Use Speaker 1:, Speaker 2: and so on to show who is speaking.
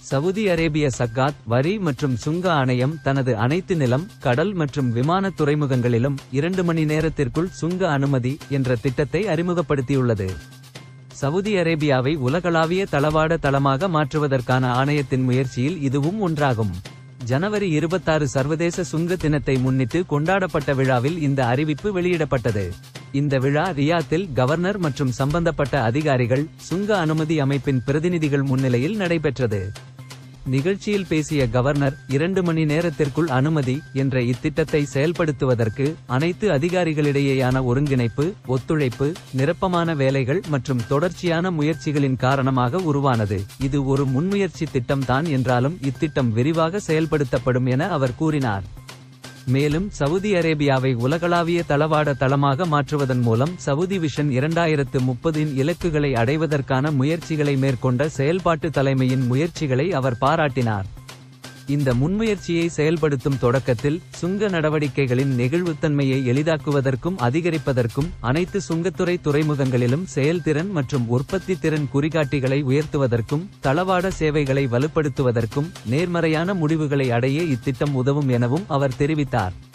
Speaker 1: Saudi அரேபிய சக்காத் வரி மற்றும் சுங்க ஆணையம் தனது அனைத்து நிலம் கடல் மற்றும் விமான துறைமுகங்களிலும் இரண்டு மணி நேரத்திற்குள் சுங்க அனுமதி என்ற திட்டத்தை அறிமுகப்படுத்தியுள்ளது சவுதி அரேபியாவை உலகளாவிய தளவாட தளமாக மாற்றுவதற்கான ஆணையத்தின் முயற்சியில் இதுவும் ஒன்றாகும் ஜனவரி 26 சர்வதேச சுங்க தினத்தை முன்னிட்டு கொண்டாடப்பட்ட விழாவில் இந்த அறிவிப்பு வெளியிடப்பட்டது இந்த விழா ரியாத்தில் கவர்னர் மற்றும் சம்பந்தப்பட்ட அதிகாரிகள் சுங்க அனுமதி அமைப்பின் பிரதிநிதிகள் முன்னிலையில் நடைபெற்றது நிகழ்ச்சியில் பேசிய கவர்னர் இரண்டு மணி நேரத்திற்குள் அனுமதி என்ற இத்திட்டத்தை செயல்படுத்துவதற்கு அனைத்து அதிகாரிகளிடையேயான ஒருங்கிணைப்பு ஒத்துழைப்பு நிரப்பமான வேலைகள் மற்றும் தொடர்ச்சியான முயற்சிகளின் காரணமாக உருவானது இது ஒரு முன்முயற்சி திட்டம்தான் என்றாலும் இத்திட்டம் விரிவாக செயல்படுத்தப்படும் என அவர் கூறினார் மேலும் சவுதி அரேபியாவை உலகளாவிய தளவாட தளமாக மாற்றுவதன் மூலம் சவுதி விஷன் இரண்டாயிரத்து முப்பதின் இலக்குகளை அடைவதற்கான முயற்சிகளை மேற்கொண்ட செயல்பாட்டு தலைமையின் முயற்சிகளை அவர் பாராட்டினார் இந்த முன்முயற்சியை செயல்படுத்தும் தொடக்கத்தில் சுங்க நடவடிக்கைகளின் நெகிழ்வுத்தன்மையை எளிதாக்குவதற்கும் அதிகரிப்பதற்கும் அனைத்து சுங்கத்துறை துறைமுகங்களிலும் செயல்திறன் மற்றும் உற்பத்தி திறன் குறிகாட்டிகளை உயர்த்துவதற்கும் தளவாட சேவைகளை வலுப்படுத்துவதற்கும் நேர்மறையான முடிவுகளை அடைய இத்திட்டம் உதவும் எனவும் அவர் தெரிவித்தார்